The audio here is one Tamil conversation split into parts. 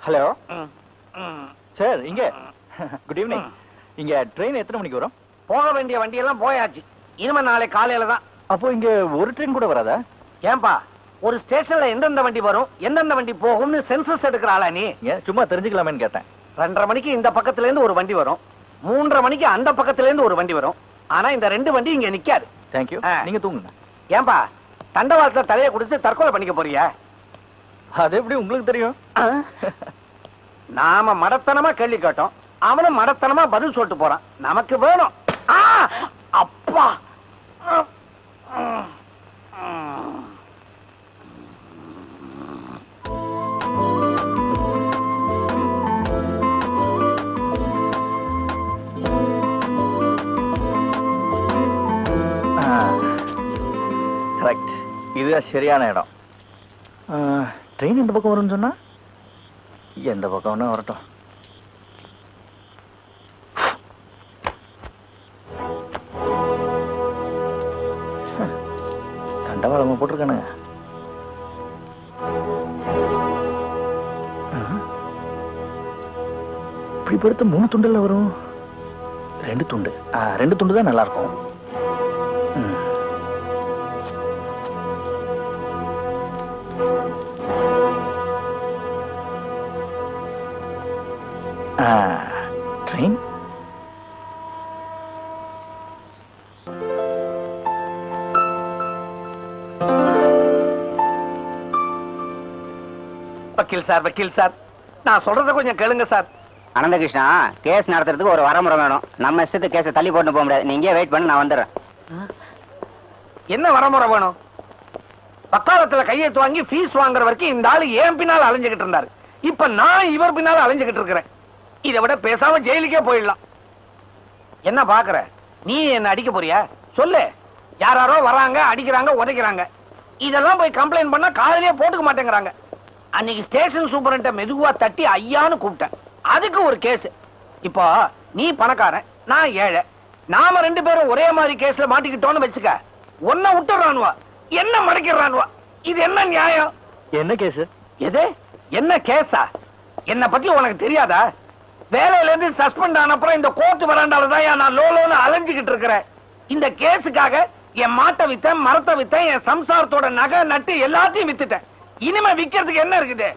ஹலோ ம், ம். சார் இங்க குட் ஈவினிங் இங்க ட்ரெயின் எத்தனை மணிக்கு வரும் போக வேண்டிய வண்டியெல்லாம் போயாச்சு இனிமே நாளை காலையில தான் அப்போ இங்க ஒரு ட்ரெயின் கூட வராதா ஏன்பா ஒரு ஸ்டேஷன்ல எந்தெந்த வண்டி வரும் எந்தெந்த வண்டி போகும்னு சென்சஸ் எடுக்கிற ஆளா நீ ஏன் சும்மா தெரிஞ்சுக்கலாமேன்னு கேட்டேன் ரெண்டரை மணிக்கு இந்த பக்கத்துல இருந்து ஒரு வண்டி வரும் மூன்றரை மணிக்கு அந்த பக்கத்துல இருந்து ஒரு வண்டி வரும் ஆனா இந்த ரெண்டு வண்டி இங்க நிக்காது தேங்க்யூ ஆ. நீங்க தூங்குங்க ஏன்பா தண்டவாளத்துல தலையை கொடுத்து தற்கொலை பண்ணிக்க போறியா அது எப்படி உங்களுக்கு தெரியும் நாம மடத்தனமா கேள்வி கேட்டோம் அவனும் மடத்தனமா பதில் சொல்லிட்டு போறான் நமக்கு வேணும் ஆ! அப்பா ம், ம், ம். கரெக்ட் இதுதான் சரியான இடம் ட்ரெயின் இந்த பக்கம் வரும்னு சொன்னா எந்த பக்கம் வேணா வரட்டும் தண்டவாளமா போட்டிருக்கானுங்க ஆஹா. இப்படி படுத்த மூணு துண்டுல வரும் ரெண்டு துண்டு ஆ, ரெண்டு துண்டு தான் நல்லா இருக்கும் ம். ஆ, ட்ரெயின் வக்கீல் சார் வக்கீல் சார் நான் சொல்றத கொஞ்சம் கேளுங்க சார் அனந்தகிருஷ்ணா கேஸ் நடத்துறதுக்கு ஒரு வரமுறை வேணும் நம்ம இஷ்டத்துக்கு கேஸை தள்ளி போட்டு போக முடியாது நீங்க வெயிட் பண்ணி நான் வந்துடுறேன் என்ன வரமுறை வேணும் வக்காலத்துல கையெழுத்து வாங்கி ஃபீஸ் வாங்குற வரைக்கும் இந்த ஆளு ஏன் பின்னால அலைஞ்சுகிட்டு இருந்தாரு இப்ப நான் இவர் பின்னால அலைஞ்சுகிட்டு இருக்கிறேன் இதை விட பேசாம ஜெயிலுக்கே போயிடலாம் என்ன பாக்குற நீ என்ன அடிக்க போறியா சொல்லு யாராரோ வராங்க அடிக்கிறாங்க உதைக்கிறாங்க இதெல்லாம் போய் கம்ப்ளைண்ட் பண்ணா காலையிலே போட்டுக்க மாட்டேங்கிறாங்க அன்னைக்கு ஸ்டேஷன் சூப்பரண்ட மெதுவா தட்டி ஐயான்னு கூப்பிட்டேன் அதுக்கு ஒரு கேஸ் இப்போ நீ பணக்காரன் நான் ஏழை நாம ரெண்டு பேரும் ஒரே மாதிரி கேஸ்ல மாட்டிக்கிட்டோம்னு வச்சுக்க ஒன்ன விட்டுறானுவா என்ன மடக்கிடுறானுவா இது என்ன நியாயம் என்ன கேஸ் எது என்ன கேஸா என்ன பத்தி உனக்கு தெரியாதா வேலையில இருந்து சஸ்பெண்ட் ஆனப்புறம் இந்த கோர்ட் வராண்டால தான் நான் லோலோன்னு அலைஞ்சுகிட்டு இருக்கிறேன் இந்த கேஸுக்காக என் மாட்டை வித்தேன் மரத்தை வித்தேன் என் சம்சாரத்தோட நகை நட்டு எல்லாத்தையும் வித்துட்டேன் இனிமே விக்கிறதுக்கு என்ன இருக்குது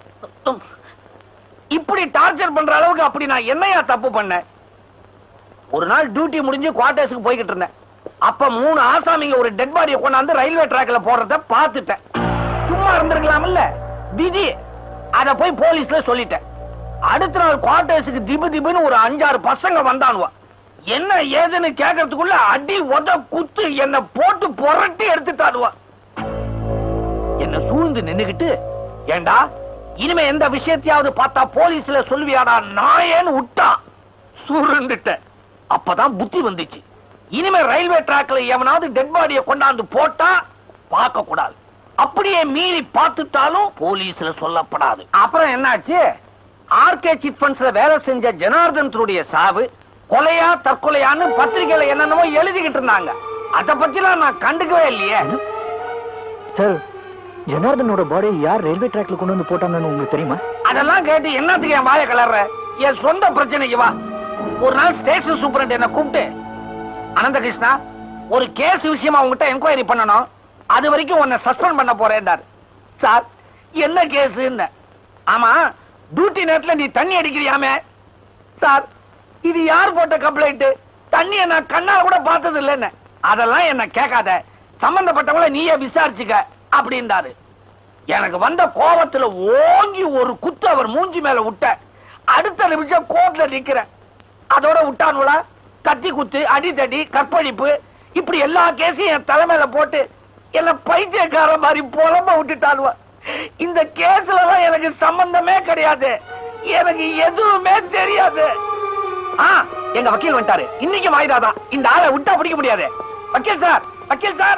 இப்படி டார்ச்சர் பண்ற அளவுக்கு அப்படி நான் என்னையா தப்பு பண்ணேன் ஒரு நாள் டியூட்டி முடிஞ்சு குவார்டர்ஸ்க்கு போய்கிட்டு இருந்தேன் அப்ப மூணு ஆசாமிங்க ஒரு டெட் பாடியை கொண்டாந்து ரயில்வே ட்ராக்ல போடுறத பார்த்துட்டேன் சும்மா இருந்திருக்கலாம்ல விதி அத போய் போலீஸ்ல சொல்லிட்டேன் அடுத்த நாள் குவார்டர்ஸுக்கு திபு திபுன்னு ஒரு அஞ்சாறு பசங்க வந்தானுவா என்ன ஏதுன்னு கேட்கறதுக்குள்ள அடி உத குத்து என்ன போட்டு புரட்டி எடுத்துட்டானுவா என்ன சூழ்ந்து நின்னுகிட்டு ஏண்டா இனிமே எந்த விஷயத்தையாவது பார்த்தா போலீஸ்ல சொல்லுவியாடா நாயேன்னு விட்டான் சுருண்டுட்டேன் அப்பதான் புத்தி வந்துச்சு இனிமே ரயில்வே ட்ராக்ல எவனாவது டெட் பாடியை கொண்டாந்து போட்டா பார்க்க கூடாது அப்படியே மீறி பார்த்துட்டாலும் போலீஸ்ல சொல்லப்படாது அப்புறம் என்னாச்சு ஆர்கே சிட் ஃபண்ட்ஸ்ல வேலை செஞ்ச ஜனார்தனத்துடைய சாவு கொலையா தற்கொலையான்னு பத்திரிகையில என்னென்னமோ எழுதிக்கிட்டு இருந்தாங்க அத பத்திலாம் நான் கண்டுக்கவே இல்லையே சார் ஜனார்தனோட பாடி யார் ரயில்வே ட்ராக்ல கொண்டு வந்து போட்டாங்கன்னு உங்களுக்கு தெரியுமா அதெல்லாம் கேட்டு என்னத்துக்கு என் வாய கலர்ற என் சொந்த பிரச்சனைக்கு வா ஒரு நாள் ஸ்டேஷன் சூப்பரண்ட் என்ன கூப்பிட்டு அனந்தகிருஷ்ணா ஒரு கேஸ் விஷயமா உங்ககிட்ட என்கொயரி பண்ணணும் அது வரைக்கும் உன்னை சஸ்பெண்ட் பண்ண போறேன்டார் சார் என்ன கேஸ் ஆமா டியூட்டி நேரத்துல நீ தண்ணி அடிக்கிறியாமே சார் இது யார் போட்ட கம்ப்ளைண்ட் தண்ணிய நான் கண்ணால கூட பார்த்தது இல்லைன்னு அதெல்லாம் என்ன கேட்காத சம்பந்தப்பட்டவங்கள நீயே விசாரிச்சுக்க அப்படின்றாரு எனக்கு வந்த கோபத்துல ஓங்கி ஒரு குத்து அவர் மூஞ்சி மேல விட்ட அடுத்த நிமிஷம் கோர்ட்ல நிக்கிறேன் அதோட விட்டானுல கத்தி குத்து அடித்தடி கற்பழிப்பு இப்படி எல்லா கேஸையும் என் தலைமையில போட்டு என்ன பைத்தியக்கார மாதிரி புலம்ப விட்டுட்டானுவ இந்த கேஸ்ல எல்லாம் எனக்கு சம்பந்தமே கிடையாது எனக்கு எதுவுமே தெரியாது ஆ எங்க வக்கீல் வந்துட்டாரு இன்னைக்கு வாய்தாதான் இந்த ஆளை விட்டா பிடிக்க முடியாது வக்கீல் சார் வக்கீல் சார்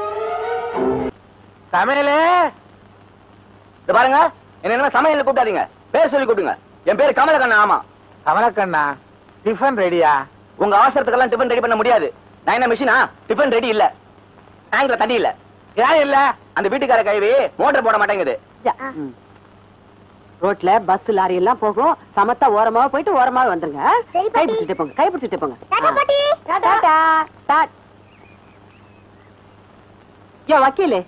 சமையலே இது பாருங்க என்ன என்ன சமையல் கூப்பிடாதீங்க பேர் சொல்லி கூப்பிடுங்க என் பேர் கமலக்கண்ணன் ஆமா கமலக்கண்ணா டிஃபன் ரெடியா உங்க அவசரத்துக்கெல்லாம் டிஃபன் ரெடி பண்ண முடியாது நான் என்ன மிஷினா டிஃபன் ரெடி இல்ல டேங்க்ல தண்ணி இல்ல ஏன் இல்ல அந்த வீட்டுக்கார கைவி மோட்டர் போட மாட்டேங்குது ரோட்ல பஸ் லாரி எல்லாம் போகும் சமத்தா ஓரமா போயிட்டு ஓரமா வந்துருங்க சரி, கை பாட்டி. பிடிச்சிட்டு போங்க கை பிடிச்சிட்டு போங்க டாடா, பாட்டி. டாடா. டாடா. டா- யோ வக்கீலு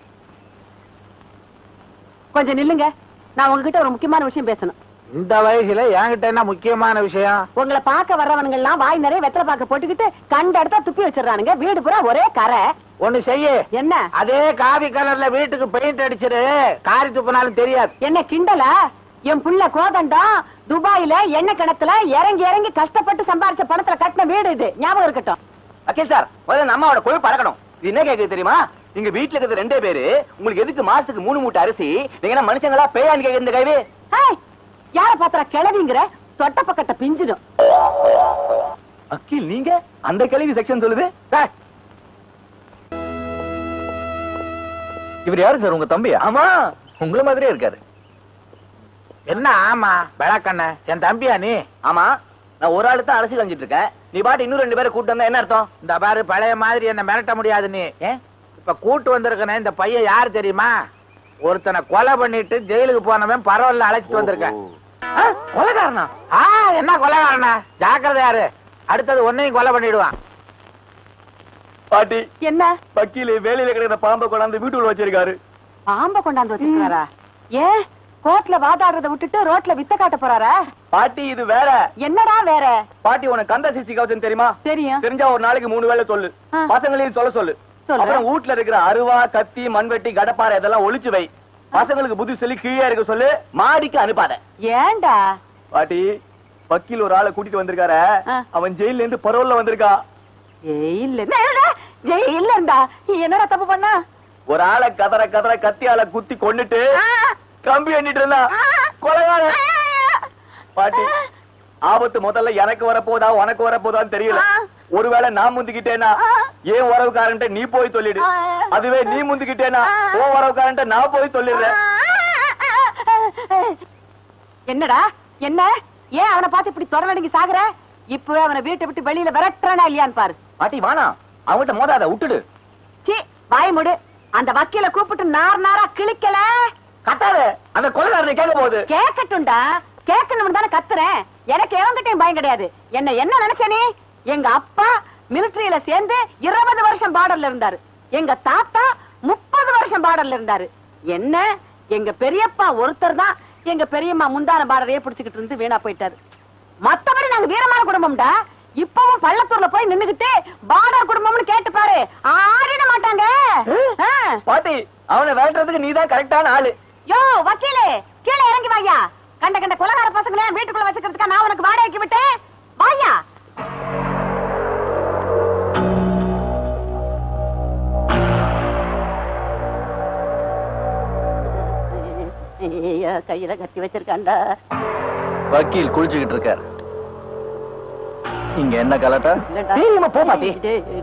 கொஞ்சம் நில்லுங்க நான் உங்ககிட்ட ஒரு முக்கியமான விஷயம் பேசணும் இந்த வயசுல என்கிட்ட என்ன முக்கியமான விஷயம் உங்களை பார்க்க வர்றவனுங்க எல்லாம் வாய் நிறைய வெத்தலை பாக்க போட்டுக்கிட்டு கண்ட இடத்த துப்பி வச்சிடறானுங்க வீடு பூரா ஒரே கரை ஒண்ணு செய்ய என்ன அதே காவி கலர்ல வீட்டுக்கு பெயிண்ட் அடிச்சிரு காரி துப்புனாலும் தெரியாது என்ன கிண்டலா என் புள்ள கோதண்டம் துபாயில எண்ணெய் கிணத்துல இறங்கி இறங்கி கஷ்டப்பட்டு சம்பாரிச்ச பணத்துல கட்டின வீடு இது ஞாபகம் இருக்கட்டும் வக்கீல் சார் முதல்ல இந்த அம்மாவோட கொழுப்பு பறக்கணும் இது என்ன கேக்குது தெரியுமா நீங்க வீட்டுல இருக்கிறது ரெண்டே பேரு உங்களுக்கு எதுக்கு மாசத்துக்கு மூணு மூட்டை அரிசி நீங்க என்ன மனுஷங்களா பேயான்னு கேக்குது இந்த கைவி ஏய், யார பாத்திர கிளவிங்கிற தொட்ட பக்கத்தை பிஞ்சிடும் வக்கீல் நீங்க அந்த கேள்வி செக்ஷன் சொல்லுது டேய், இவர் யாரு சார் உங்க தம்பியா ஆமா உங்கள மாதிரியே இருக்காரு என்ன ஆமா விளக்கண்ண என் தம்பியா நீ ஆமா நான் ஒரு ஆளு தான் அரசியல் செஞ்சுட்டு இருக்கேன் நீ பாட்டு இன்னும் ரெண்டு பேரை கூட்டு வந்தா என்ன அர்த்தம் இந்த பாரு பழைய மாதிரி என்ன மிரட்ட முடியாது நீ ஏன் இப்ப கூட்டு வந்திருக்கனே இந்த பையன் யார் தெரியுமா ஒருத்தனை கொலை பண்ணிட்டு ஜெயிலுக்கு போனவன் பரவாயில்ல அழைச்சிட்டு வந்திருக்கேன் ஆ, கொலைகாரனா ஆ என்ன கொலைகாரனா ஜாக்கிரதை யாரு அடுத்தது ஒன்னையும் கொலை பண்ணிடுவான் பாட்டி என்ன வக்கீல் வேலையில கிடக்கிற பாம்பை கொண்டாந்து வீட்டுக்குள்ள வச்சிருக்காரு பாம்ப கொண்டாந்து வச்சிருக்காரா ஏன் கோர்ட்ல வாதாடுறத விட்டுட்டு ரோட்ல வித்த காட்ட போறாரா பாட்டி இது வேற என்னடா வேற பாட்டி உனக்கு கந்த சிசி கவச்சம் தெரியுமா தெரியும் தெரிஞ்சா ஒரு நாளைக்கு மூணு வேளை சொல்லு ஆ. பசங்களையும் சொல்ல சொல்லு சொல்றேன். அப்புறம் வீட்ல இருக்கிற அருவா கத்தி மண்வெட்டி கடப்பாறை இதெல்லாம் ஒளிச்சு வை பசங்களுக்கு புத்தி சொல்லி கீழே இருக்க சொல்லு மாடிக்கு அனுப்பாத ஏன்டா பாட்டி வக்கீல் ஒரு ஆளை கூட்டிட்டு வந்திருக்காரு ஆ. அவன் ஜெயில இருந்து பரோல்ல வந்திருக்கா ஜெயில்ல என்னடா? ஜெயில்ல இருந்தா என்னடா தப்பு பண்ணா ஒரு ஆளை கதற கதற கத்தியால குத்தி கொன்னுட்டு கம்பி எண்ணிட்டு இருந்தா கொலைகாரன் பாட்டி ஆபத்து முதல்ல எனக்கு வரப்போதா உனக்கு வரப்போதான்னு தெரியல ஆ. ஒருவேளை நான் முந்திக்கிட்டேனா ஆ. ஏன் உறவுக்காரன்ட்ட நீ போய் சொல்லிடு ஆ. அதுவே நீ முந்திக்கிட்டேனா ஆ. உன் உறவுக்காரன்ட்ட நான் போய் சொல்லிடுறேன் என்னடா என்ன ஏன் அவனை பார்த்து இப்படி தொடர்ந்து சாகுற இப்பவே அவனை வீட்டை விட்டு வெளியில விரட்டுறானா இல்லையான்னு பாரு பாட்டி வானா அவன்கிட்ட மோதாத விட்டுடு சி வாய் முடு அந்த வக்கீல கூப்பிட்டு நார் நாரா கிழிக்கல கத்தாத அந்த கொலைகாரனை கேட்க போகுது கேக்கட்டும்டா கேட்கணும் தானே கத்துறேன் எனக்கு எவங்கிட்டையும் பயம் கிடையாது என்ன என்ன நினைச்ச நீ எங்க அப்பா மிலிட்டரியில சேர்ந்து இருபது வருஷம் பார்டர்ல இருந்தாரு எங்க தாத்தா முப்பது வருஷம் பார்டர்ல இருந்தாரு என்ன எங்க பெரியப்பா ஒருத்தர் தான் எங்க பெரியம்மா முந்தான பார்டரையே பிடிச்சுக்கிட்டு இருந்து வீணா போயிட்டாரு மத்தபடி நாங்க வீரமான குடும்பம்டா இப்பவும் பள்ளத்தூர்ல போய் நின்னுகிட்டு பார்டர் குடும்பம்னு கேட்டு பாரு ஆடிட மாட்டாங்க ஆ. பாட்டி அவனை விரட்டுறதுக்கு நீதான் கரெக்டான ஆளு யோ வக்கீலே கீழே இறங்கி வாயா கண்ட கண்ட கொலகார பசங்களே வீட்டுக்குள்ள வச்சுக்கிறதுக்கா நான் உனக்கு வாடகைக்கு விட்டேன் வாயா கையில கத்தி வச்சிருக்காண்டா வக்கீல் குளிச்சுக்கிட்டு இருக்காரு இங்க என்ன கலட்டா தெரியுமா, போ மாட்டி.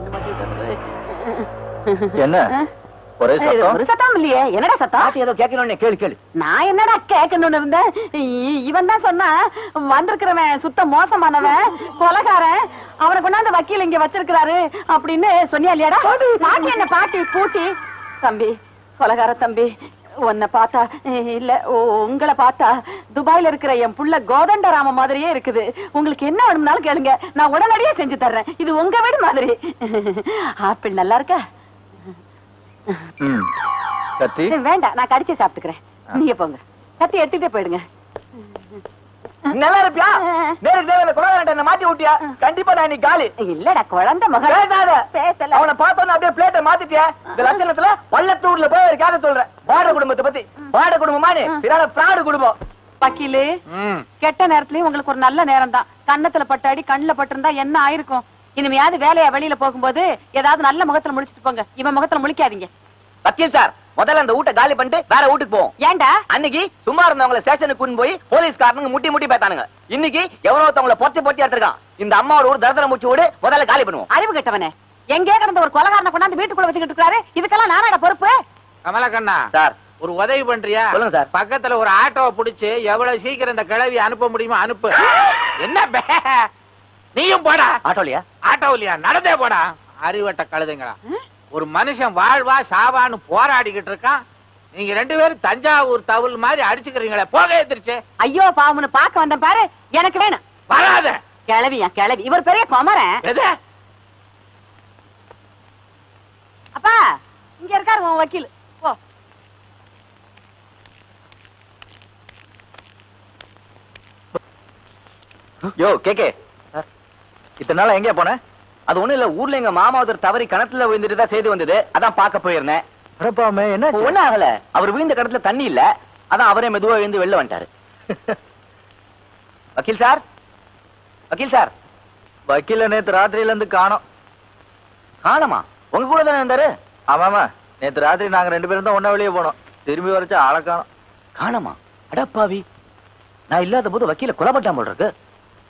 என்ன ஒரே சத்தம் ஒரு சத்தம் இல்லையே என்னடா சத்தம் பாட்டி ஏதோ கேட்கணும்னு கேளு கேளு நான் என்னடா கேட்கணும்னு இருந்தேன் இ- இவன் தான் சொன்னா வந்திருக்கிறவன் சுத்த மோசமானவன் கொலகாரன் அவனை கொண்டாந்து வக்கீல் இங்க வச்சிருக்கிறாரு அப்படின்னு சொன்னியா இல்லையாடா பாட்டி என்ன பாட்டி பூட்டி தம்பி கொலகார தம்பி உன்னை பார்த்தா இல்ல உ- உங்களை பார்த்தா துபாயில இருக்கிற என் புள்ள கோதண்டராம மாதிரியே இருக்குது உங்களுக்கு என்ன வேணும்னாலும் கேளுங்க நான் உடனடியே செஞ்சு தர்றேன் இது உங்க வீடு மாதிரி ஆப்பிள் நல்லா இருக்கா ம் கத்தி வேண்டாம் நான் கடிச்சு சாப்பிட்டுக்கிறேன் நீங்க போங்க கத்தி எடுத்துட்டே போயிடுங்க நல்லா இருப்பியா நேருக்கு நேரில் கொலைகாரன்ட்ட என்ன மாட்டி விட்டியா கண்டிப்பா நான் இன்னைக்கு காலி இல்லடா குழந்தை மகள் பேசாத பேசல அவனை பார்த்தோன்னு அப்படியே பிளேட்டை மாத்திட்டியா இந்த லட்சணத்துல பள்ளத்தூர்ல போய் ஒரு கேட்க சொல்றேன் வாட குடும்பத்தை பத்தி வாட குடும்பமா நீ பிறால பிராடு குடும்பம் வக்கீலு ம் கெட்ட நேரத்துலயும் உங்களுக்கு ஒரு நல்ல நேரம் தான் கண்ணத்துல பட்டு அடி கண்ணுல பட்டிருந்தா என்ன ஆயிருக்கும் இனிமையாவது வேலையா வெளியில போகும்போது ஏதாவது நல்ல முகத்துல முழிச்சிட்டு போங்க இவன் முகத்துல முழிக்காதீங்க வக்கீல் சார் முதல்ல அந்த வீட்டை காலி பண்ணிட்டு வேற வீட்டுக்கு போவோம் ஏன்டா அன்னைக்கு சும்மா இருந்தவங்கள ஸ்டேஷனுக்கு கொண்டு போய் போலீஸ்காரனுங்க முட்டி முட்டி பேத்தானுங்க இன்னைக்கு எவனோ ஒருத்தவங்கள பொத்தி பொத்தி எடுத்திருக்கான் இந்த அம்மாவோட ஒரு தரதர மூச்சு வீடு முதல்ல காலி பண்ணுவோம் அறிவு கெட்டவனே எங்கே கிடந்த ஒரு கொலகாரனை கொண்டாந்து வீட்டுக்குள்ள வச்சுக்கிட்டு இருக்காரு இதுக்கெல்லாம் நானாட பொறுப்பு கமலக்கண்ணா சார் ஒரு உதவி பண்றியா சொல்லுங்க சார். பக்கத்துல ஒரு ஆட்டோவை புடிச்சு எவ்வளவு சீக்கிரம் இந்த கிழவி அனுப்ப முடியுமோ அனுப்பு என்ன பே? நீயும் போடா ஆட்டோலியா ஆட்டோ இல்லையா நடந்தே போடா அறிவட்ட கழுதுங்களா ஒரு மனுஷன் வாழ்வா சாவான்னு போராடிக்கிட்டு இருக்கான் நீங்க ரெண்டு பேரும் தஞ்சாவூர் தவுள் மாதிரி அடிச்சுக்கிறீங்களே போக எதிர்ச்சு ஐயோ பாவம்னு பாக்க வந்தேன் பாரு எனக்கு வேணும் வராத கிளவியா கிளவி இவர் பெரிய குமரன் எது அப்பா இங்க இருக்காரு உன் வக்கீல் போ யோ கேக்கே இத்தனை நாள் எங்கே போன அது ஒண்ணும் இல்ல ஊர்ல எங்க மாமா ஒருத்தர் தவறி கிணத்துல விழுந்துட்டு தான் செய்தி வந்தது அதான் பார்க்க போயிருந்தேன் அடப்பாமே என்ன ஒண்ணும் ஆகல அவர் விழுந்த கிணத்துல தண்ணி இல்ல அதான் அவரே மெதுவா விழுந்து வெளில வந்துட்டாரு வக்கீல் சார் வக்கீல் சார் வக்கீல நேத்து ராத்திரியில இருந்து காணோம் காணமா உங்க கூட தானே இருந்தாரு ஆமாமா நேத்து ராத்திரி நாங்க ரெண்டு பேரும் தான் ஒண்ணா வெளியே போனோம் திரும்பி வரைச்சு ஆளை காணோம் காணமா அடப்பாவி நான் இல்லாத போது வக்கீல கொலை பண்ணாம போல இருக்கு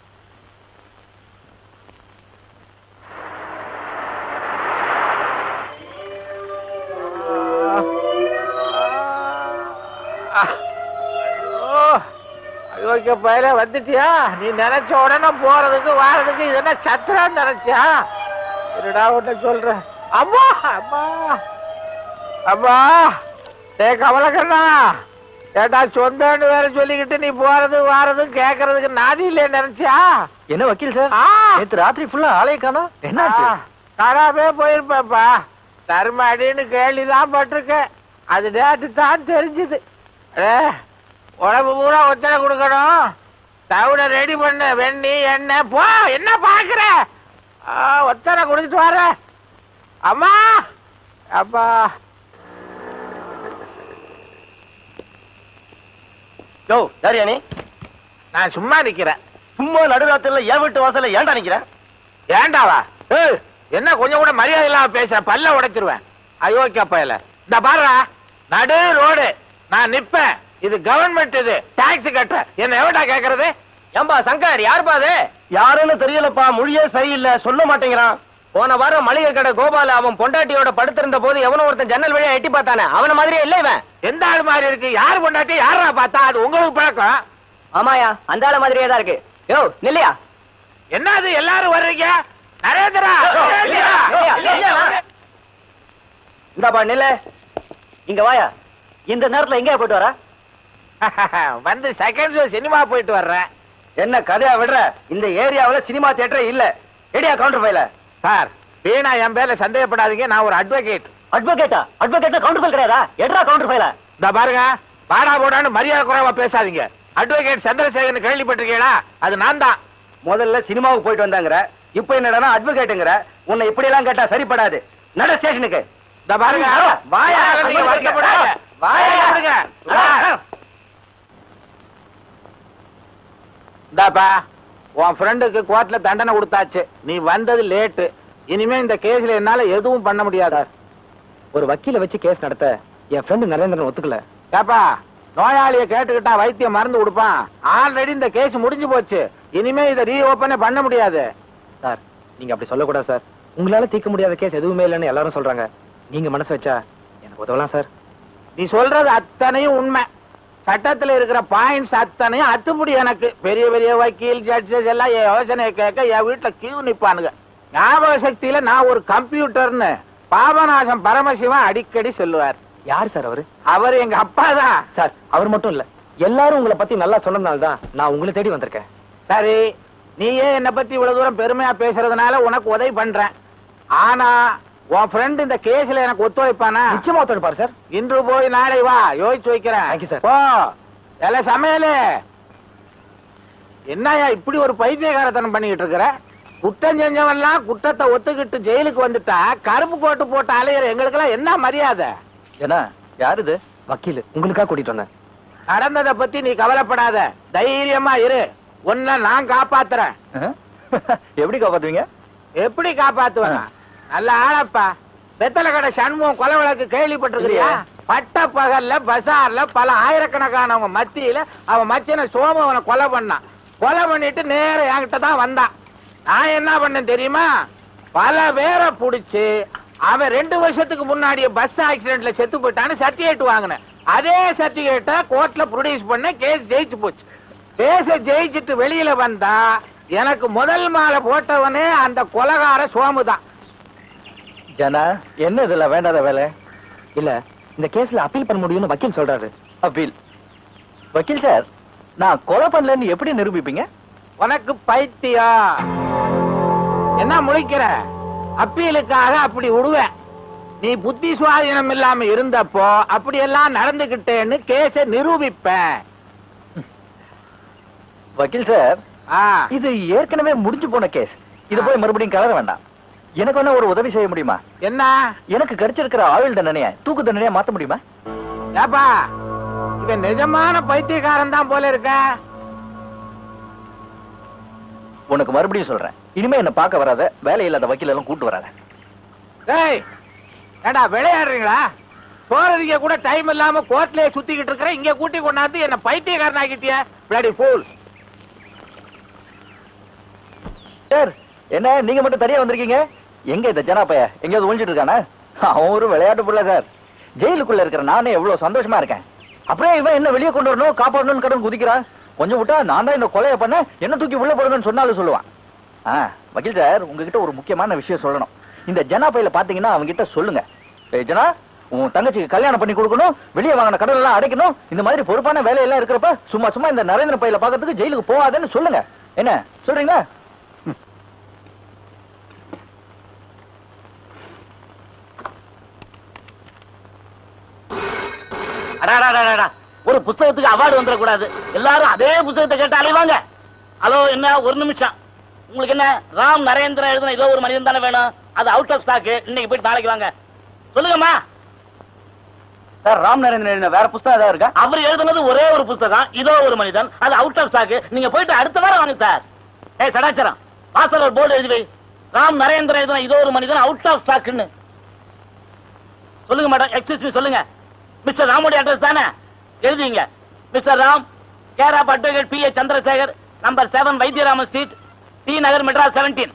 ஐயோ பயில வந்துட்டியா நீ நினைச்ச உடனே போறதுக்கு வாரதுக்கு இது என்ன சத்திரம் நினைச்சியா இருடா உன்ன சொல்றேன் அம்மா அம்மா அம்மா ஏ கமலக்கண்ணா ஏட்டா சொந்தம்னு வேற சொல்லிக்கிட்டு நீ போறது வாரது கேக்குறதுக்கு நாதி இல்லையே நினைச்சியா என்ன வக்கீல் சார் ஆ. நேத்து ராத்திரி ஃபுல்லா ஆளைய காணோம் என்னாச்சு ஆ, காணாமே போயிருப்பேப்பா தர்ம அடின்னு கேள்விதான் பட்டிருக்கேன் அது நேற்று தான் தெரிஞ்சுது ஏ, உடம்பு பூரா ஒத்தனை கொடுக்கணும் தவிட ரெடி பண்ணு வெண்ணி எண்ணெய் போ என்ன பாக்குற ஆ, ஒத்தனை கொடுத்துட்டு வர அம்மா அப்பா யோ யாரியா நீ நான் சும்மா நிக்கிறேன் சும்மா நடுராத்திரில என் வீட்டு வாசல்ல ஏன்டா நிக்கிற ஏண்டாவா ஏய், என்ன கொஞ்சம் கூட மரியாதை இல்லாம பேச பல்ல உடைச்சிருவேன் அயோக்கிய பயல இந்த பாருடா நடு ரோடு நான் நிப்பேன் இது கவர்மெண்ட் இது டாக்ஸ் கட்ட என்ன எவடா கேக்குறது ஏம்பா சங்கர் யாருப்பா அது யாருன்னு தெரியலப்பா மொழியே சரியில்லை சொல்ல மாட்டேங்கிறான் போன வாரம் மளிகை கடை கோபால அவன் பொண்டாட்டியோட படுத்திருந்த போது எவனோ ஒருத்தன் ஜன்னல் வழியா எட்டி பார்த்தானே அவன மாதிரியே இல்ல இவன் எந்த ஆள் மாதிரி இருக்கு யார் பொண்டாட்டி யாரா பார்த்தா அது உங்களுக்கு பழக்கம் ஆமாயா அந்த ஆள மாதிரியே தான் இருக்கு யோ நில்லையா என்னது எல்லாரும் வர்றீங்க நரேந்திரா இல்லையா, இல்லையா, இல்லையா. இந்தாப்பா நில்ல இங்க வாயா இந்த நேரத்துல எங்க போயிட்டு வர வந்து செகண்ட் ஷோ சினிமா போயிட்டு வர்றேன் என்ன கதையா விடுற இந்த ஏரியாவுல சினிமா தியேட்டரே இல்ல எடியா கவுண்டர் ஃபைல சார் வீணா என் பேர்ல சந்தேகப்படாதீங்க நான் ஒரு அட்வொகேட் அட்வொகேட்டா அட்வொகேட்டா கவுண்டர் ஃபைல் கிடையாதா எட்ரா கவுண்டர் ஃபைல இந்த பாருங்க பாடா போடான்னு மரியாதை குறைவா பேசாதீங்க அட்வொகேட் சந்திரசேகரன் கேள்விப்பட்டிருக்கீங்களா அது நான் தான் முதல்ல சினிமாவுக்கு போயிட்டு வந்தாங்கற இப்போ என்னடா அட்வொகேட்டுங்கற உன்னை இப்படி எல்லாம் கேட்டா சரிப்படாது நட ஸ்டேஷனுக்கு இந்த பாருங்க வாயா, நீங்க வாயா, வருத்தப்படாத. வாயா. வாயா, விடுங்க. வா. இந்தாப்பா உன் ஃப்ரெண்டுக்கு கோர்ட்ல தண்டனை கொடுத்தாச்சு நீ வந்தது லேட்டு இனிமே இந்த கேஸ்ல என்னால எதுவும் பண்ண முடியாது ஒரு வக்கீல வச்சு கேஸ் நடத்த என் ஃப்ரெண்டு நரேந்திரன் ஒத்துக்கல ஏப்பா நோயாளிய கேட்டுக்கிட்டா வைத்தியம் மருந்து கொடுப்பான் ஆல்ரெடி இந்த கேஸ் முடிஞ்சு போச்சு இனிமே இதை ரீஓபனே பண்ண முடியாது சார் நீங்க அப்படி சொல்லக்கூடாது சார் உங்களால தீர்க்க முடியாத கேஸ் எதுவுமே இல்லைன்னு எல்லாரும் சொல்றாங்க நீங்க மனசு வச்சா எனக்கு உதவலாம் சார் நீ சொல்றது அத்தனையும் உண்மை சட்டத்துல இருக்கிற பாயிண்ட்ஸ் அத்தனையும் அத்துப்படி எனக்கு பெரிய பெரிய வக்கீல் ஜட்ஜஸ் எல்லாம் என் யோசனையை கேட்க என் வீட்டுல கியூ நிப்பானுங்க ஞாபக சக்தியில நான் ஒரு கம்ப்யூட்டர்னு பாபநாசம் பரமசிவன் அடிக்கடி சொல்லுவார் யார் சார் அவரு அவர் எங்க அப்பா தான் சார் அவர் மட்டும் இல்ல எல்லாரும் உங்களை பத்தி நல்லா சொன்னதுனால தான் நான் உங்களை தேடி வந்திருக்கேன் சரி நீயே என்னை பத்தி இவ்வளவு தூரம் பெருமையா பேசுறதுனால உனக்கு உதவி பண்றேன் ஆனா உன் ஃப்ரெண்ட் இந்த கேஸ்ல எனக்கு ஒத்துழைப்பானா நிச்சயமா ஒத்துழைப்பாரு சார் இன்று போய் நாளை வா யோசிச்சு வைக்கிறேன் Thank you, sir. போ எல சமையலு என்னய்யா இப்படி ஒரு பைத்தியகாரத்தனம் பண்ணிக்கிட்டு இருக்கிற குற்றம் செஞ்சவன்லாம் குற்றத்தை ஒத்துக்கிட்டு ஜெயிலுக்கு வந்துட்டா கருப்பு கோட்டு போட்டு அலையிற எங்களுக்கெல்லாம் என்ன மரியாதை என்ன யார் இது வக்கீல் உங்களுக்காக கூட்டிட்டு வந்தேன் நடந்ததை பத்தி நீ கவலைப்படாத தைரியமா இரு உன்னை நான் காப்பாத்துறேன் அஹ். எப்படி காப்பாத்துவீங்க எப்படி காப்பாத்துவேன் நல்ல ஆளப்பா வெத்தலை கடை சண்முகம் கொலை வழக்கு கேள்விப்பட்டிருக்கிறியா பட்ட பகல்ல பசார்ல பல ஆயிரக்கணக்கானவங்க மத்தியில அவன் மச்சனை சோம அவனை கொலை பண்ணான் கொலை பண்ணிட்டு நேர என்கிட்ட தான் வந்தான் நான் என்ன பண்ணேன் தெரியுமா பல பேரை புடிச்சு அவன் ரெண்டு வருஷத்துக்கு முன்னாடியே பஸ் ஆக்சிடென்ட்ல செத்து போயிட்டான்னு சர்டிபிகேட் வாங்கினேன் அதே சர்டிபிகேட்டை கோர்ட்ல ப்ரொடியூஸ் பண்ண கேஸ் ஜெயிச்சு போச்சு கேஸ ஜெயிச்சுட்டு வெளியில வந்தா எனக்கு முதல் மாலை போட்டவனே அந்த கொலகார சோமு தான் ஜனா என்ன இதுல வேண்டாத வேலை இல்ல இந்த கேஸ்ல அப்பீல் பண்ண முடியும்னு வக்கீல் சொல்றாரு அப்பீல் வக்கீல் சார் நான் கொலை பண்ணலன்னு எப்படி நிரூபிப்பீங்க உனக்கு பைத்தியம் என்ன முழிக்கிற அப்பீலுக்காக அப்படி விடுவேன் நீ புத்தி சுவாதீனம் இல்லாம இருந்தப்போ அப்படியெல்லாம் நடந்துகிட்டேன்னு கேஸ நிரூபிப்பேன் வக்கீல் சார் ஆ, இது ஏற்கனவே முடிஞ்சு போன கேஸ் இது போய் மறுபடியும் கலர வேண்டாம் எனக்கு வேணா ஒரு உதவி செய்ய முடியுமா என்ன எனக்கு கிடைச்சிருக்கிற ஆயுள் தண்டனைய தூக்கு தண்டனையா மாத்த முடியுமா ஏப்பா இவன் நிஜமான பைத்தியக்காரன் தான் போல இருக்க உனக்கு மறுபடியும் சொல்றேன் இனிமே என்ன பார்க்க வராத வேலை இல்லாத வக்கீல் எல்லாம் கூட்டு வராத டேய் ஏடா விளையாடுறீங்களா போறதுக்கு கூட டைம் இல்லாம கோர்ட்லயே சுத்திக்கிட்டு இருக்கிற இங்க கூட்டி கொண்டாந்து என்ன பைத்தியக்காரன் ஆக்கிட்டிய பிளாடி ஃபூல் சார் என்ன நீங்க மட்டும் தனியா வந்திருக்கீங்க எங்க இந்த ஜனா பைய எங்கேயாவது ஒழிஞ்சிட்டு இருக்கானா அவன் ஒரு விளையாட்டு புள்ள சார் ஜெயிலுக்குள்ள இருக்கிற நானே எவ்வளவு சந்தோஷமா இருக்கேன் அப்படியே இவன் என்ன வெளியே கொண்டு வரணும் காப்பாடணும்னு கடன் குதிக்கிறான் கொஞ்சம் விட்டா நான் தான் இந்த கொலையை பண்ண என்ன தூக்கி உள்ள போடுங்கன்னு சொன்னாலும் சொல்லுவான் ஆ வக்கீல் சார் உங்ககிட்ட ஒரு முக்கியமான விஷயம் சொல்லணும் இந்த ஜனா பையில பாத்தீங்கன்னா அவங்க கிட்ட சொல்லுங்க ஏய் ஜனா உன் தங்கச்சிக்கு கல்யாணம் பண்ணி கொடுக்கணும் வெளியே வாங்கின கடன் எல்லாம் அடைக்கணும் இந்த மாதிரி பொறுப்பான வேலையெல்லாம் இருக்கிறப்ப சும்மா சும்மா இந்த நரேந்திர பையில பாக்கிறதுக்கு ஜெயிலுக்கு போகாதேன்னு சொல்லுங்க என்ன சொல்றீங்களா அடாடாடாடா. ஒரு புஸ்தகத்துக்கு அவார்டு வந்துடக்கூடாது எல்லாரும் அதே புஸ்தகத்தை கேட்டு அலைவாங்க ஹலோ என்ன ஒரு நிமிஷம் உங்களுக்கு என்ன ராம் நரேந்திரன் எழுதின ஏதோ ஒரு மனிதன் தானே வேணும் அது அவுட் ஆஃப் ஸ்டாக் இன்னைக்கு போயிட்டு நாளைக்கு வாங்க சொல்லுங்கம்மா சார் ராம் நரேந்திரன் எழுதின வேற புஸ்தகம் ஏதாவது இருக்கா அவர் எழுதுனது ஒரே ஒரு புஸ்தகம் இதோ ஒரு மனிதன் அது அவுட் ஆஃப் ஸ்டாக் நீங்க போயிட்டு அடுத்த வாரம் வாங்க சார் ஏய் சடாச்சரம் வாசல் ஒரு போர்டு எழுதி வை ராம் நரேந்திரன் எழுதின இதோ ஒரு மனிதன் அவுட் ஆஃப் ஸ்டாக்னு சொல்லுங்க மேடம் எக்ஸ்கியூஸ் மீ சொல்லுங்க மிஸ்டர் ராமுடைய அட்ரஸ் தானே எழுதிங்க mister Ram care of advocate P A Chandrasekhar number seven Vaidyaraman street T Nagar Madras seventeen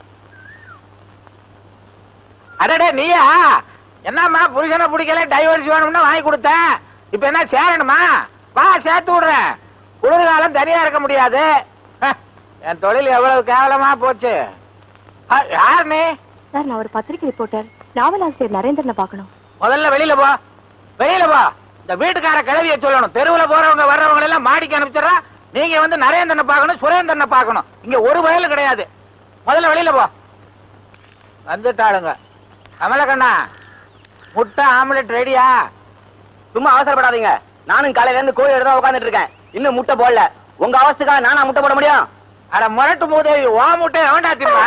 அடடே நீயா என்னம்மா புருஷனை பிடிக்கல டைவர்ஸ் வேணும்னா வாங்கி கொடுத்தேன் இப்ப என்ன சேரணுமா வா சேர்த்து விடுறேன் குளிர்காலம் தனியா இருக்க முடியாது ஹ, என் தொழில் எவ்வளவு கேவலமா போச்சு ஆ, யார் நீ சார் நான் ஒரு பத்திரிகை ரிப்போர்ட்டர் நாவலாசிரியர் நரேந்திரனை பார்க்கணும் முதல்ல வெளியில போ வெளியில போ இந்த வீட்டுக்கார கிளவிய சொல்லணும் தெருவுல போறவங்க வர்றவங்க எல்லாம் மாடிக்கு அனுப்பிச்சிடறா நீங்க வந்து நரேந்திரனை பார்க்கணும் சுரேந்திரனை பார்க்கணும் இங்க ஒரு வயலும் கிடையாது முதல்ல வெளியில போ வந்துட்டாளுங்க கமலக்கண்ணா முட்டை ஆம்லெட் ரெடியா சும்மா அவசரப்படாதீங்க நானும் காலையில இருந்து கோழி தான் உட்கார்ந்துட்டு இருக்கேன் இன்னும் முட்டை போடல உங்க அவஸ்துக்காக நானா முட்டை போட முடியும் அட முரட்டு மூதேவி ஓ முட்டை எவன்டா தின்னா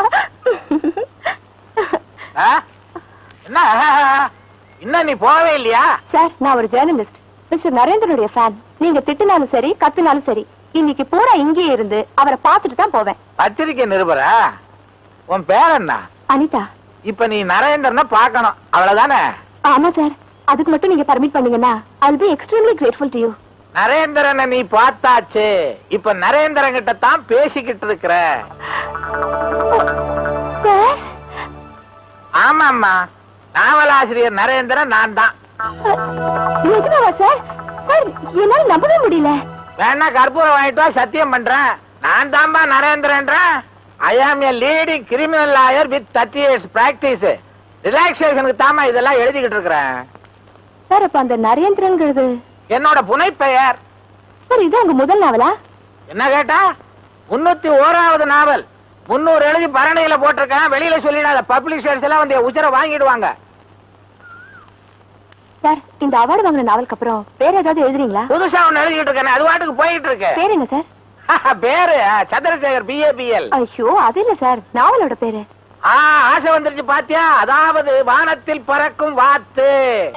ஆ? என்ன இன்னும் நீ போவே இல்லையா சார் நான் ஒரு ஜேர்னலிஸ்ட் மிஸ்டர் நரேந்திரனுடைய ஃபேன் நீங்க திட்டினாலும் சரி கத்துனாலும் சரி இன்னைக்கு பூரா இங்கேயே இருந்து அவரை பார்த்துட்டு தான் போவேன் பத்திரிக்கை நிருபரா உன் பேர் என்ன அனிதா இப்ப நீ நரேந்திரனை பார்க்கணும் அவ்வளவுதானே ஆமா சார் அதுக்கு மட்டும் நீங்க பர்மிட் பண்ணீங்கன்னா I'll be extremely grateful to you நரேந்திரனை நீ பார்த்தாச்சு இப்ப நரேந்திரன் கிட்ட தான் பேசிக்கிட்டு இருக்கிற சார் ஆமாம்மா நாவலாசிரியர் நரேந்திரன் நான் தான் நிஜமாவா சார் சார் என்னால நம்பவே முடியல வேணா கற்பூரம் வாங்கிட்டு வா சத்தியம் பண்றேன் நான் தான்பா நரேந்திரன்றேன் I am a leading criminal lawyer with thirty years practice ரிலாக்ஸேஷனுக்கு தாமா இதெல்லாம் எழுதிக்கிட்டு இருக்கிறேன் சார் அப்ப அந்த நரேந்திரன்ங்கிறது என்னோட புனைப்பெயர் சார் இது உங்க முதல் நாவலா என்ன கேட்டா முன்னூத்தி ஓராவது நாவல் முன்னூறு எழுதி பரணையில போட்டிருக்கேன் வெளியில சொல்லிடாத பப்ளிஷர்ஸ் எல்லாம் வந்து உச்சரை வாங்கிடுவாங்க சார் இந்த அவார்டு வாங்கின நாவலுக்கு அப்புறம் வேற ஏதாவது எழுதுறீங்களா புதுசா ஒண்ணு எழுதிக்கிட்டு இருக்கேன் அது பாட்டுக்கு போயிட்டு இருக்கு பேர் என்ன சார் பேரு அஹ், சந்திரசேகர் பிஏபிஎல் ஐயோ அது இல்ல சார் நாவலோட பேரு ஆ ஆசை வந்துருச்சு பாத்தியா அதாவது வானத்தில் பறக்கும் வாத்து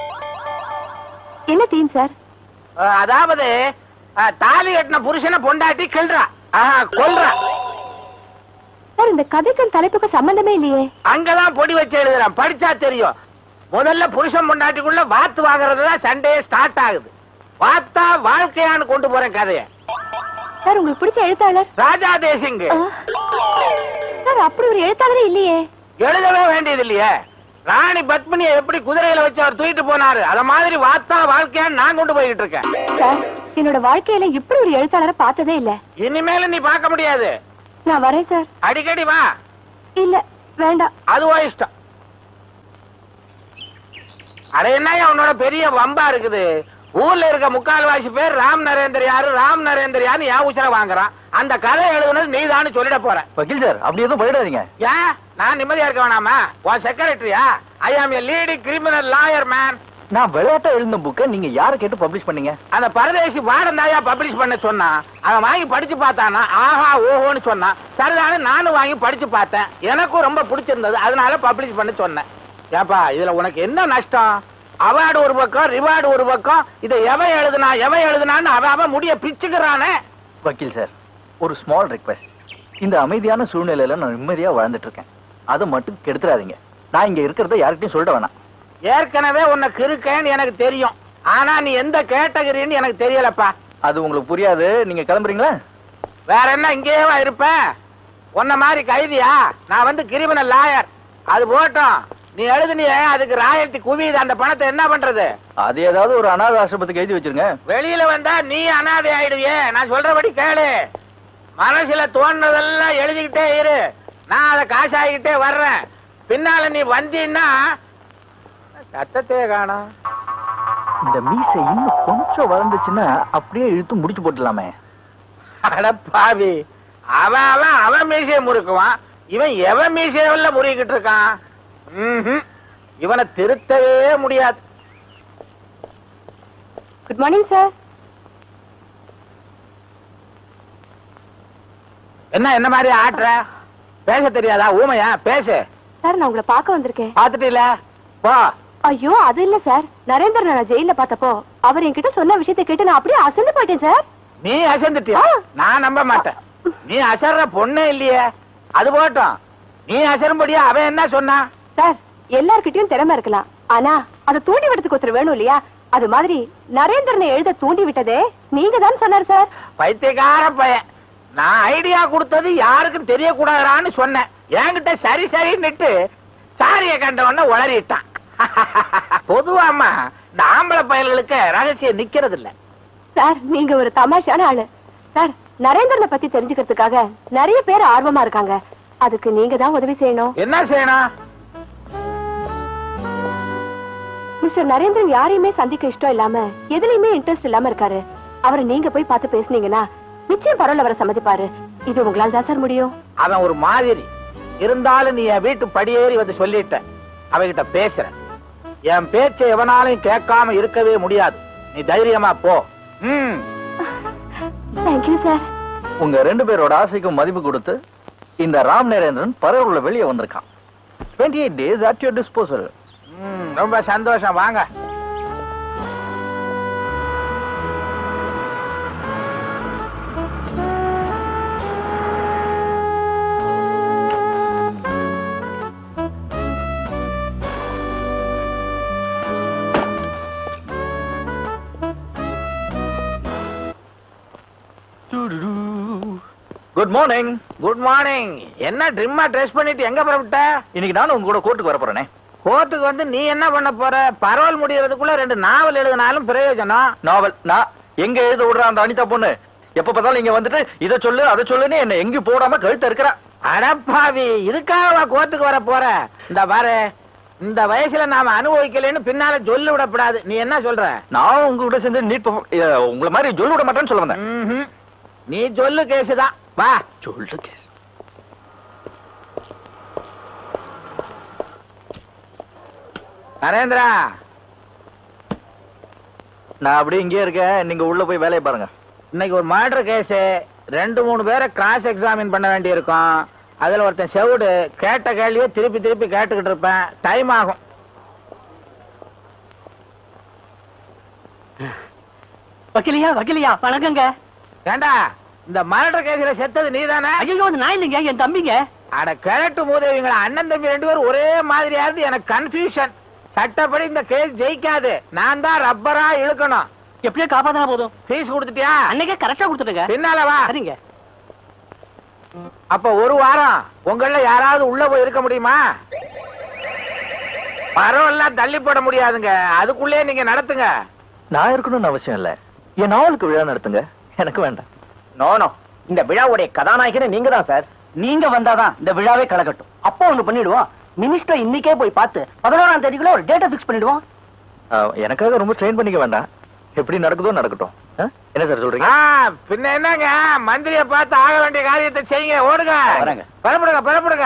என்ன தீம் சார் அஹ், அதாவது அஹ், தாலி கட்டின புருஷனை பொண்டாட்டி கிள்றா ஆஹ், கொல்றா சார் இந்த கதைக்கும் தலைப்புக்கும் சம்பந்தமே இல்லையே அங்கதான் பொடி வச்சு எழுதுறான் படிச்சா தெரியும் முதல்ல புருஷன் பொண்டாட்டிக்குள்ள வாத்து வாங்குறது தான் சண்டே ஸ்டார்ட் ஆகுது வாத்தா வாழ்க்கையான்னு கொண்டு போறேன் கதைய சார் உங்களுக்கு பிடிச்ச எழுத்தாளர் ராஜா தேசிங் ஆ. சார் அப்படி ஒரு எழுத்தாளரே இல்லையே எழுதவே வேண்டியது இல்லையே ராணி பத்மினியை எப்படி குதிரையில வச்சு அவர் தூக்கிட்டு போனாரு அத மாதிரி வாத்தா வாழ்க்கையான்னு நான் கொண்டு போய்கிட்டு இருக்கேன் சார் என்னோட வாழ்க்கையில இப்படி ஒரு எழுத்தாளரை பார்த்ததே இல்ல இனிமேல நீ பார்க்க முடியாது நான் வரேன் சார் அடிக்கடி வா இல்ல வேண்டாம் அதுவோ இஷ்டம் அட என்னய்யா உன்னோட பெரிய வம்பா இருக்குது ஊர்ல இருக்க முக்கால்வாசி பேர் ராம் நரேந்திர யாரு ராம் நரேந்திர யாரு என் உச்சர வாங்குறான் அந்த கதை எழுதுனது நீதான்னு சொல்லிட போற வக்கீல் சார் அப்படி எதுவும் போயிடாதீங்க ஏன் நான் நிம்மதியா இருக்க வேணாமா உன் செக்ரட்டரியா I am a leading criminal lawyer man நான் விளையாட்டா எழுந்த புக்கை நீங்க யாரை கேட்டு பப்ளிஷ் பண்ணீங்க அந்த பரதேசி வாடந்தாயா பப்ளிஷ் பண்ண சொன்னான் அவன் வாங்கி படிச்சு பார்த்தானா ஆஹா ஓஹோன்னு சொன்னான் சரிதானே நானும் வாங்கி படிச்சு பார்த்தேன் எனக்கும் ரொம்ப பிடிச்சிருந்தது அதனால பப்ளிஷ் பண்ண சொன்னேன் ஏப்பா இதுல உனக்கு என்ன நஷ்டம் அவார்டு ஒரு பக்கம் ரிவார்டு ஒரு பக்கம் இதை எவன் எழுதுனா எவன் எழுதுனான்னு அவன் அவன் முடிய பிச்சுக்கிறானே வக்கீல் சார் ஒரு ஸ்மால் ரிக்வெஸ்ட் இந்த அமைதியான சூழ்நிலையில நான் நிம்மதியா வாழ்ந்துட்டு இருக்கேன் அதை மட்டும் கெடுத்துறாதீங்க நான் இங்க இருக்கிறத யார்கிட்டயும் சொல்லிட வேணாம் ஏற்கனவே உனக்கு இருக்கேன்னு எனக்கு தெரியும் ஆனா நீ எந்த கேட்டகரின்னு எனக்கு தெரியலப்பா அது உங்களுக்கு புரியாது நீங்க கிளம்புறீங்களா வேற என்ன இங்கேயேவா இருப்பேன் உன்ன மாதிரி கைதியா நான் வந்து கிரிமினல் லாயர் அது போட்டோம் நீ எழுதுனியே அதுக்கு ராயல்டி குவியுது அந்த பணத்தை என்ன பண்றது அது ஏதாவது ஒரு அனாத ஆசிரமத்துக்கு எழுதி வச்சிருங்க வெளியில வந்தா நீ அனாதை ஆயிடுவியே நான் சொல்றபடி கேளு மனசுல தோணுனதெல்லாம் எழுதிக்கிட்டே இரு நான் அதை காசாகிக்கிட்டே வர்றேன் பின்னால நீ வந்தீன்னா சத்தத்தையே காணோம் இந்த மீசை இன்னும் கொஞ்சம் வளர்ந்துச்சுன்னா அப்படியே இழுத்து முடிச்சு போட்டுடலாமே அட பாவி அவன் அவன் அவன் மீசைய முறுக்குவான் இவன் எவன் மீசையில முறுக்கிட்டு இருக்கான் ம்ஹும். இவனை திருத்தவே முடியாது குட் மார்னிங் சார் என்ன என்ன மாதிரி ஆட்டுற பேச தெரியாதா ஊமையா பேசு சார் நான் உங்களை பார்க்க வந்திருக்கேன் பாத்துட்டீல போ ஐயோ அது இல்ல சார் நரேந்திரன் நான் ஜெயில பார்த்தப்போ அவர் என்கிட்ட சொன்ன விஷயத்தை கேட்டு நான் அப்படியே அசந்து போயிட்டேன் சார் நீ அசந்துட்டியா ஆ. நான் நம்ப மாட்டேன் நீ அசர்ற பொண்ணே இல்லையே அது போட்டும் நீ அசரும்படியா அவன் என்ன சொன்னான் சார் எல்லார்கிட்டயும் திறமை இருக்கலாம் ஆனா அதை தூண்டி விடுறதுக்கு ஒருத்தர் வேணும் இல்லையா அது மாதிரி நரேந்திரனை எழுத தூண்டி விட்டதே நீங்க தான் சொன்னார் சார் பைத்தியக்கார பையன் நான் ஐடியா கொடுத்தது யாருக்கும் தெரியக்கூடாதான்னு சொன்னேன் என்கிட்ட சரி சரின்னுட்டு சாரிய கண்டவன உளறிட்டான் பொதுவாமா இந்த ஆம்பளை பயல்களுக்கு ரகசியம் நிக்கிறது இல்ல சார் நீங்க ஒரு தமாஷான ஆளு சார் நரேந்திரனை பத்தி தெரிஞ்சுக்கிறதுக்காக நிறைய பேர் ஆர்வமா இருக்காங்க அதுக்கு நீங்க தான் உதவி செய்யணும் என்ன செய்யணும் மிஸ்டர் நரேந்திரன் யாரையுமே சந்திக்க இஷ்டம் இல்லாம எதுலயுமே இன்ட்ரெஸ்ட் இல்லாம இருக்காரு அவரை நீங்க போய் பார்த்து பேசுனீங்கன்னா நிச்சயம் பரவாயில்ல அவரை சம்மதிப்பாரு இது உங்களால தான் சார் முடியும் அவன் ஒரு மாதிரி இருந்தாலும் நீ என் வீட்டு படியேறி வந்து சொல்லிட்ட அவகிட்ட பேசுற என் பேச்சை எவனாலையும் கேட்காம இருக்கவே முடியாது நீ தைரியமா போ ம் தேங்க்யூ சார் உங்க ரெண்டு பேரோட ஆசைக்கும் மதிப்பு கொடுத்து இந்த ராம் நரேந்திரன் பரவல வெளியே வந்திருக்கான் twenty eight days at your disposal ம், ரொம்ப சந்தோஷம் வாங்க குட் மார்னிங் குட் மார்னிங் என்ன ட்ரிம்மா ட்ரெஸ் பண்ணிட்டு எங்க புறப்பட்ட இன்னைக்கு நானும் உங்க கூட கோர்ட்டுக்கு வர போறேனே கோர்ட்டுக்கு வந்து நீ என்ன பண்ண போற பரவல் முடியறதுக்குள்ள ரெண்டு நாவல் எழுதினாலும் பிரயோஜனம் நாவல் நான் எங்க எழுத விடுற அந்த அனிதா பொண்ணு எப்ப பார்த்தாலும் இங்க வந்துட்டு இத சொல்லு அதை சொல்லுன்னு என்ன எங்கேயும் போடாம கழுத்த இருக்கிறா அடப்பாவி இதுக்காக கோர்ட்டுக்கு வர போற இந்த பாரு இந்த வயசுல நாம அனுபவிக்கலைன்னு பின்னால சொல்லி விடக்கூடாது நீ என்ன சொல்ற நான் உங்க கூட சேர்ந்து நீட் உங்களை மாதிரி சொல்ல விட மாட்டேன்னு சொல்ல வந்தேன் ம்ஹும். நீ சொல்லு கேசுதான் வா சொல்லு கேஸ் நரேந்திரா நான் அப்படியே இங்கே இருக்கேன் நீங்க உள்ள போய் வேலையை பாருங்க இன்னைக்கு ஒரு மர்டர் கேஸ் ரெண்டு மூணு பேரை கிராஸ் எக்ஸாமின் பண்ண வேண்டியிருக்கும் அதுல ஒருத்தன் செவுடு கேட்ட கேள்வியை திருப்பி திருப்பி கேட்டுக்கிட்டு இருப்பேன் டைம் ஆகும் வக்கீலியா வக்கீலியா வணக்கங்க ஏண்டா இந்த மர்டர் கேஸ்ல செத்தது நீதானே ஐயோ அது நான் இல்லைங்க என் தம்பிங்க அட கிழட்டு மூதேவிங்களா அண்ணன் தம்பி ரெண்டு பேரும் ஒரே மாதிரியா இருந்து எனக்கு கன்ஃபியூஷன் சட்டப்படி இந்த கேஸ் ஜெயிக்காது நான் தான் ரப்பரா இழுக்கணும் எப்படியோ காப்பாத்தினா போதும் ஃபீஸ் கொடுத்துட்டியா அன்னைக்கே கரெக்டா கொடுத்துட்டுங்க பின்னால வா சரிங்க அப்ப ஒரு வாரம் உங்கள யாராவது உள்ள போய் இருக்க முடியுமா பரவெல்லாம் தள்ளி போட முடியாதுங்க அதுக்குள்ளே நீங்க நடத்துங்க நான் இருக்கணும்னு அவசியம் இல்ல என் நாவலுக்கு விழா நடத்துங்க எனக்கு வேண்டாம் நோனோ இந்த விழாவுடைய கதாநாயகனே நீங்க தான் சார் நீங்க வந்தாதான் இந்த விழாவே கலக்கட்டும் அப்போ ஒண்ணு பண்ணிடுவோம் மினிஸ்டர் இன்னைக்கே போய் பார்த்து பதினோராம் தேதிக்குள்ள ஒரு டேட்டை பிக்ஸ் பண்ணிடுவோம் அஹ், எனக்காக ரொம்ப ட்ரெயின் பண்ணிக்க வேண்டாம் எப்படி நடக்குதோ நடக்கட்டும் அஹ்? என்ன சார் சொல்றீங்க பின்ன என்னங்க மந்திரிய பார்த்து ஆக வேண்டிய காரியத்தை செய்யுங்க ஓடுங்க வரேங்க. பரப்படுங்க பரப்படுங்க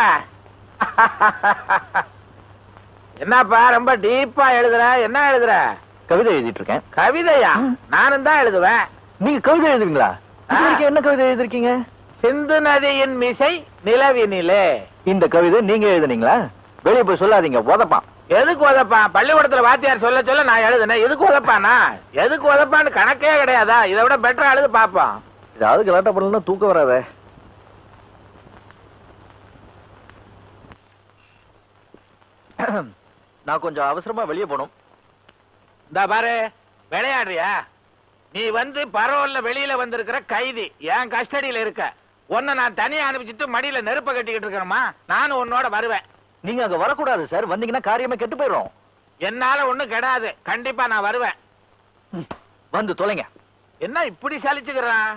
என்னப்பா ரொம்ப டீப்பா எழுதுற என்ன எழுதுற கவிதை எழுதிட்டு இருக்கேன் கவிதையா நானும் தான் எழுதுவேன் நீங்க கவிதை எழுதுவீங்களா இது வரைக்கும் என்ன கவிதை எழுதிருக்கீங்க சிந்து நதியின் மிசை நிலவினிலே இந்த கவிதை நீங்க எழுதுனீங்களா வெளியே போய் சொல்லாதீங்க உதப்பான் எதுக்கு உதப்பான் பள்ளிக்கூடத்துல வாத்தியார் சொல்ல சொல்ல நான் எழுதுனேன் எதுக்கு உதப்பானா எதுக்கு உதப்பான்னு கணக்கே கிடையாதா இதை விட பெட்டரா எழுது பாப்போம் ஏதாவது கலாட்டா பண்ணலாம் தூக்கம் வராதே நான் கொஞ்சம் அவசரமா வெளியே போகணும் இந்த பாரு விளையாடுறியா நீ வந்து பரோல்ல வெளியில வந்திருக்கிற கைதி என் கஸ்டடியில இருக்க உன்னை நான் தனியா அனுப்பிச்சிட்டு மடியில நெருப்ப கட்டிக்கிட்டு இருக்கணுமா நானும் உன்னோட வருவேன் நீங்க அங்க வரக்கூடாது சார் வந்தீங்கன்னா காரியமே கெட்டு போயிடும் என்னால ஒண்ணும் கெடாது கண்டிப்பா நான் வருவேன் ம், வந்து தொலைங்க என்ன இப்படி சலிச்சுக்கிறான்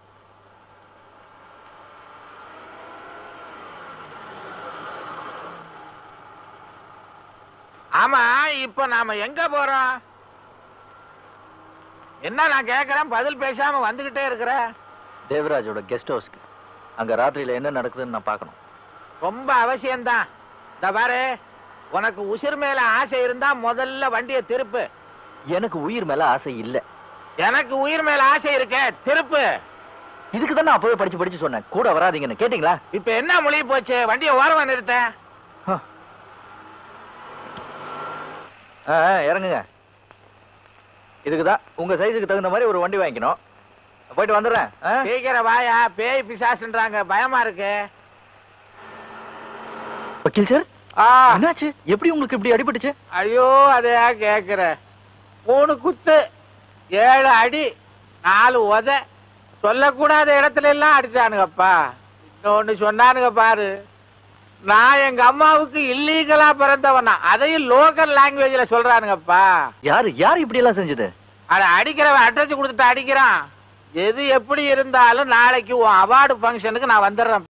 ஆமா இப்ப நாம எங்க போறோம் என்ன நான் கேக்குறேன் பதில் பேசாம வந்துகிட்டே இருக்கிற தேவராஜோட கெஸ்ட் ஹவுஸ்க்கு அங்க ராத்திரியில என்ன நடக்குதுன்னு நான் பார்க்கணும் ரொம்ப அவசியம்தான் இந்த பாரு உனக்கு உசிர் மேல ஆசை இருந்தா முதல்ல வண்டியை திருப்பு எனக்கு உயிர் மேல ஆசை இல்ல எனக்கு உயிர் மேல ஆசை இருக்கே திருப்பு இதுக்கு தான் நான் அப்பவே படிச்சு படிச்சு சொன்னேன் கூட வராதீங்கன்னு கேட்டீங்களா இப்ப என்ன மொழி போச்சு வண்டியை ஓரமா நிறுத்தேன் ஹ. ஆ, ஆ, இறங்குங்க இதுக்குதான் உங்க சைஸுக்கு தகுந்த மாதிரி ஒரு வண்டி வாங்கிக்கணும் போயிட்டு வந்துடுறேன் ஆ? சீக்கிரம் வாயா பேய் பிசாசுன்றாங்க பயமா இருக்கு வக்கீல் சார் ஆ, என்னாச்சு எப்படி உங்களுக்கு இப்படி அடிபட்டுச்சு ஐயோ அதையா கேக்குற மூணு குத்து ஏழு அடி நாலு உத சொல்லக்கூடாத இடத்துல எல்லாம் அடிச்சானுங்கப்பா இன்னொன்னு சொன்னானுங்க பாரு நான் எங்க அம்மாவுக்கு இல்லீகலா பிறந்தவனா அதையும் லோக்கல் லாங்குவேஜ்ல சொல்றானுங்கப்பா யாரு யாரு இப்படி எல்லாம் செஞ்சது அட அடிக்கிறவன் அட்ரஸ் கொடுத்துட்டு அடிக்கிறான் எது எப்படி இருந்தாலும் நாளைக்கு உன் அவார்டு ஃபங்க்ஷனுக்கு நான் வந்துடுறேன்